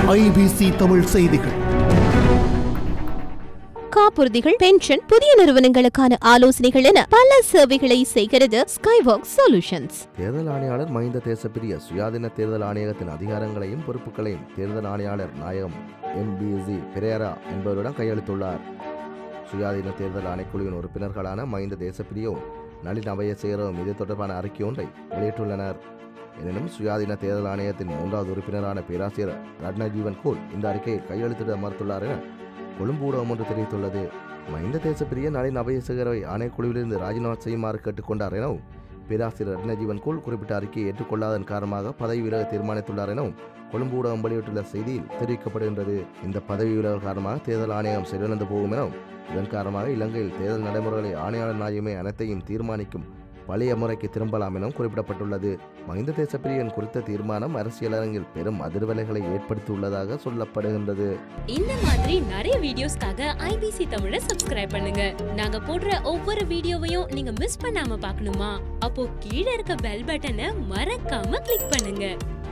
IBC Tamil செய்திகள் காப்புறுதிகள் pension புதிய நிறுவனங்களுக்கான ஆலோசனைகள் என பல சேவைகளை செய்கிறது ஸ்கைவாக் சொல்யூஷன்ஸ் தேர்தல் ஆணையாளர் மஹிந்த தேசப்பிரிய சுயாதீன தேர்தல் ஆணையகத்தின் அதிகாரங்களையும் பொறுப்புகளையும் தேர்தல் ஆணையாளர் நாயகம் என்பிஎஸ்சி பெரேரா என்பவரிடம் கையளித்துள்ளார் சுயாதீன தேர்தல் ஆணைக்குழுவின் உறுப்பினர்களான மஹிந்த தேசப்பிரியவும் நளின் அபயசேகரவும் இது தொடர்பான அறிக்கை ஒன்றை வெளியிட்டுள்ளனர் எனினும் சுயாதீன தேர்தல் ஆணையத்தின் மூன்றாவது உறுப்பினரான பேராசிரியர் ரத்னஜீவன் கோல் இந்த அறிக்கையை கையெழுத்திட மறுத்துள்ளார் என கொழும்பு ஊடகம் ஒன்று தெரிவித்துள்ளது மஹிந்த தேசப்பிரிய நளின் அபயசேகரவை ஆணைக்குழுவிலிருந்து ராஜினாமா செய்யுமாறு கேட்டுக்கொண்டார் எனவும் பேராசிரியர் ரத்னஜீவன் கோல் குறிப்பிட்ட அறிக்கையை ஏற்றுக்கொள்ளாதன் காரணமாக பதவி விலக தீர்மானித்துள்ளார் எனவும் கொழும்பு ஊடகம் வெளியிட்டுள்ள செய்தியில் தெரிவிக்கப்படுகின்றது இந்த பதவி விலகல் காரணமாக தேர்தல் ஆணையம் செயலிழந்து போகும் எனவும் இதன் காரணமாக இலங்கையில் தேர்தல் நடைமுறைகளை ஆணையாளர் நாயகமே அனைத்தையும் தீர்மானிக்கும் பழைய முறைக்கு திரும்பலாம் எனவும் குறிப்பிடப்பட்டுள்ளது மஹிந்த தேசப்பிரியன் குறித்த தீர்மானம் அரசியல் அரங்கில் பெரும் அதிர்வலைகளை ஏற்படுத்தியுள்ளதாக சொல்லப்படுகின்றது இந்த மாதிரி நிறைய வீடியோஸ்க்காக ஐபிசி தமிழை சப்ஸ்கிரைப் பண்ணுங்க நாங்க போடுற ஒவ்வொரு வீடியோவையும் நீங்க மிஸ் பண்ணாம பார்க்கணுமா அப்போ கீழே இருக்க பெல் பட்டனை மறக்காம கிளிக் பண்ணுங்க